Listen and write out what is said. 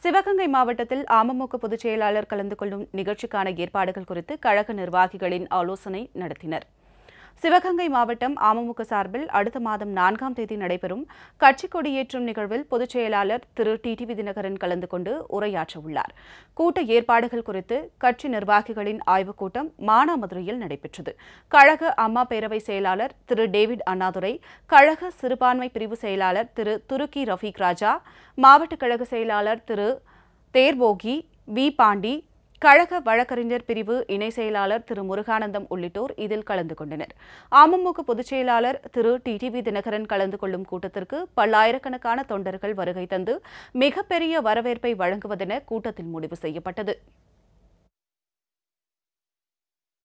சிவகங்கை மாவட்டத்தில் அமமுக பொதுச் செயலாளர் கலந்து கொள்ளும் நிகழ்ச்சிக்கான ஏற்பாடுகள் குறித்து கழக நிர்வாகிகளின் ஆலோசனை நடத்தினர் சிவகங்கை மாவட்டம் அமமுக சார்பில் அடுத்த மாதம் நான்காம் தேதி நடைபெறும் கட்சி கொடியேற்றும் நிகழ்வில் பொதுச் செயலாளர் திரு டிடிவி தினகரன் கலந்து கொண்டு உரையாற்ற உள்ளார் கூட்ட ஏற்பாடுகள் குறித்து கட்சி நிர்வாகிகளின் ஆய்வுக் கூட்டம் மானாமதுரையில் நடைபெற்றது கழக அம்மா பேரவை செயலாளர் திரு டேவிட் அண்ணாதுரை கழக சிறுபான்மை பிரிவு செயலாளர் திரு துருக்கி ரஃபீக் ராஜா மாவட்ட கழக செயலாளர் திரு தேர்போகி வி பாண்டி கழக வழக்கறிஞர் பிரிவு இணை செயலாளர் திரு முருகானந்தம் உள்ளிட்டோர் இதில் கலந்து கொண்டனர் அமமுக பொதுச் செயலாளர் திரு டிடிவி தினகரன் கலந்து கொள்ளும் கூட்டத்திற்கு பல்லாயிரக்கணக்கான தொண்டர்கள் வருகை தந்து மிகப்பெரிய வரவேற்பை வழங்குவதென கூட்டத்தில் முடிவு செய்யப்பட்டது